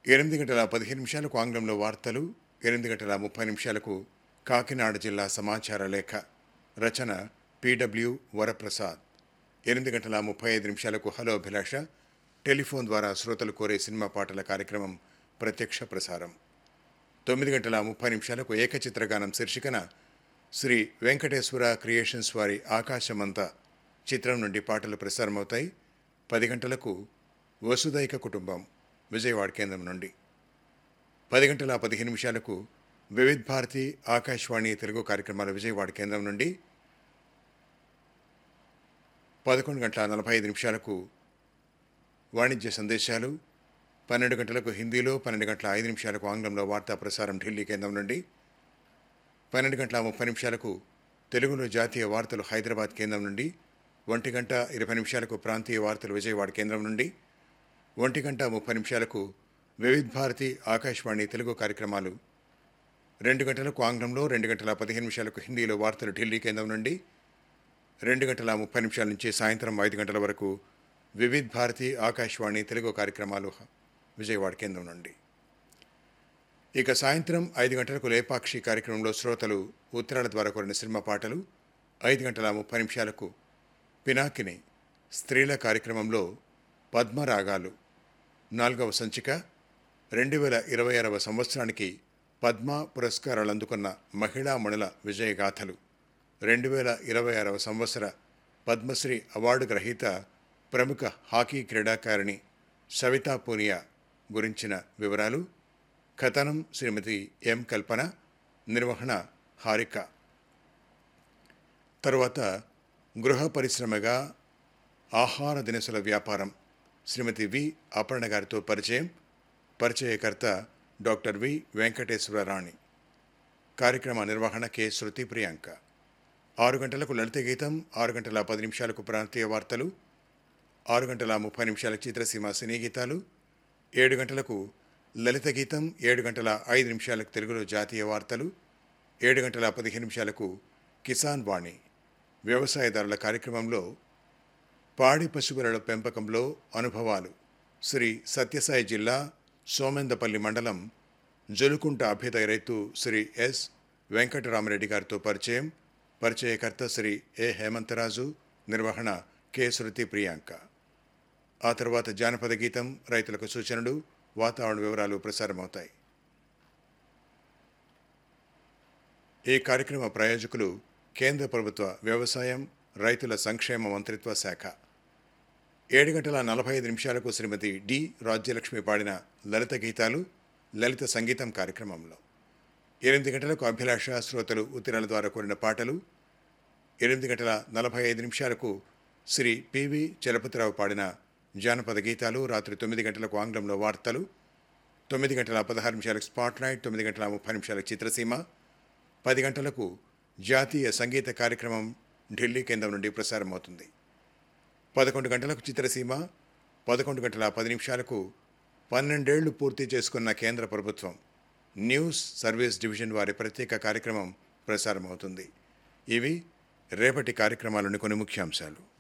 ఎనిమిది గంటల పదిహేను నిమిషాలకు ఆంగ్లంలో వార్తలు ఎనిమిది గంటల ముప్పై నిమిషాలకు కాకినాడ జిల్లా సమాచార లేఖ రచన పిడబ్ల్యూ వరప్రసాద్ ఎనిమిది గంటల ముప్పై ఐదు నిమిషాలకు హలో అభిలాష టెలిఫోన్ ద్వారా శ్రోతలు కోరే సినిమా పాటల కార్యక్రమం ప్రత్యక్ష ప్రసారం తొమ్మిది గంటల ముప్పై నిమిషాలకు ఏకచిత్రగానం శీర్షికన శ్రీ వెంకటేశ్వర క్రియేషన్స్ వారి ఆకాశమంత చిత్రం నుండి పాటలు ప్రసారమవుతాయి పది గంటలకు వసుదైక కుటుంబం విజయవాడ కేంద్రం నుండి పది గంటల పదిహేను నిమిషాలకు వివిధ్ భారతి ఆకాశవాణి తెలుగు కార్యక్రమాల విజయవాడ కేంద్రం నుండి పదకొండు గంటల నలభై ఐదు నిమిషాలకు వాణిజ్య సందేశాలు పన్నెండు గంటలకు హిందీలో పన్నెండు గంటల ఐదు నిమిషాలకు ఆంగ్లంలో వార్తా ప్రసారం ఢిల్లీ కేంద్రం నుండి పన్నెండు గంటల ముప్పై నిమిషాలకు తెలుగులో జాతీయ వార్తలు హైదరాబాద్ కేంద్రం నుండి ఒంటి గంట ఇరవై నిమిషాలకు ప్రాంతీయ వార్తలు విజయవాడ కేంద్రం నుండి ఒంటి గంట ముప్పై నిమిషాలకు వివిధ్ భారతి ఆకాశవాణి తెలుగు కార్యక్రమాలు రెండు గంటలకు ఆంగ్లంలో రెండు గంటల పదిహేను నిమిషాలకు హిందీలో వార్తలు ఢిల్లీ కేంద్రం నుండి రెండు గంటల ముప్పై నిమిషాల నుంచి సాయంత్రం ఐదు గంటల వరకు వివిధ్ భారతి ఆకాశవాణి తెలుగు కార్యక్రమాలు విజయవాడ కేంద్రం నుండి ఇక సాయంత్రం ఐదు గంటలకు లేపాక్షి కార్యక్రమంలో శ్రోతలు ఉత్తరాల ద్వారా కోరిన సినిమా పాటలు ఐదు గంటల ముప్పై నిమిషాలకు పినాకిని స్త్రీల కార్యక్రమంలో పద్మరాగాలు నాలుగవ సంచిక రెండు వేల ఇరవై ఆరవ సంవత్సరానికి పద్మ పురస్కారాలు అందుకున్న మహిళా మణుల విజయగాథలు రెండు వేల ఇరవై ఆరవ సంవత్సర పద్మశ్రీ అవార్డు గ్రహీత ప్రముఖ హాకీ క్రీడాకారిణి సవితా పూనియా గురించిన వివరాలు కథనం శ్రీమతి ఎం కల్పన నిర్వహణ హారిక తరువాత గృహ పరిశ్రమగా ఆహార దినసుల వ్యాపారం శ్రీమతి వి అపర్ణ గారితో పరిచయం పరిచయకర్త డాక్టర్ వి వెంకటేశ్వరరాణి కార్యక్రమ నిర్వహణ కె శృతి ప్రియాంక ఆరు గంటలకు లలిత గీతం ఆరు గంటల పది నిమిషాలకు ప్రాంతీయ వార్తలు ఆరు గంటల ముప్పై నిమిషాల చిత్రసీమ సినీ గీతాలు ఏడు గంటలకు లలిత గీతం ఏడు గంటల ఐదు నిమిషాలకు తెలుగులో జాతీయ వార్తలు ఏడు గంటల పదిహేను నిమిషాలకు కిసాన్ వాణి వ్యవసాయదారుల కార్యక్రమంలో పాడి పశువుల పెంపకంలో అనుభవాలు శ్రీ సత్యసాయి జిల్లా సోమెందపల్లి మండలం జలుకుంట అభ్యుదయ రైతు శ్రీ ఎస్ వెంకటరామరెడ్డి గారితో పరిచయం పరిచయకర్త శ్రీ ఏ హేమంతరాజు నిర్వహణ కె శృతి ప్రియాంక ఆ తర్వాత జానపద గీతం రైతులకు సూచనలు వాతావరణ వివరాలు ప్రసారమవుతాయి ఈ కార్యక్రమ ప్రాయోజకులు కేంద్ర ప్రభుత్వ వ్యవసాయం రైతుల సంక్షేమ మంత్రిత్వ శాఖ ఏడు గంటల నలభై ఐదు నిమిషాలకు శ్రీమతి డి రాజ్యలక్ష్మి పాడిన లలిత గీతాలు లలిత సంగీతం కార్యక్రమంలో ఎనిమిది గంటలకు అభిలాష శ్రోతలు ఉత్తరాల ద్వారా కోరిన పాటలు ఎనిమిది గంటల నలభై ఐదు నిమిషాలకు శ్రీ పివి చలపతిరావు పాడిన జానపద గీతాలు రాత్రి తొమ్మిది గంటలకు ఆంగ్లంలో వార్తలు తొమ్మిది గంటల పదహారు నిమిషాలకు స్పాట్ లైట్ తొమ్మిది గంటల ముప్పై నిమిషాలకు చిత్రసీమ పది గంటలకు జాతీయ సంగీత కార్యక్రమం ఢిల్లీ కేంద్రం నుండి ప్రసారమవుతుంది పదకొండు గంటలకు చిత్రసీమ పదకొండు గంటల పది నిమిషాలకు పన్నెండేళ్లు పూర్తి చేసుకున్న కేంద్ర ప్రభుత్వం న్యూస్ సర్వీస్ డివిజన్ వారి ప్రత్యేక కార్యక్రమం ప్రసారమవుతుంది ఇవి రేపటి కార్యక్రమాలోని కొన్ని ముఖ్యాంశాలు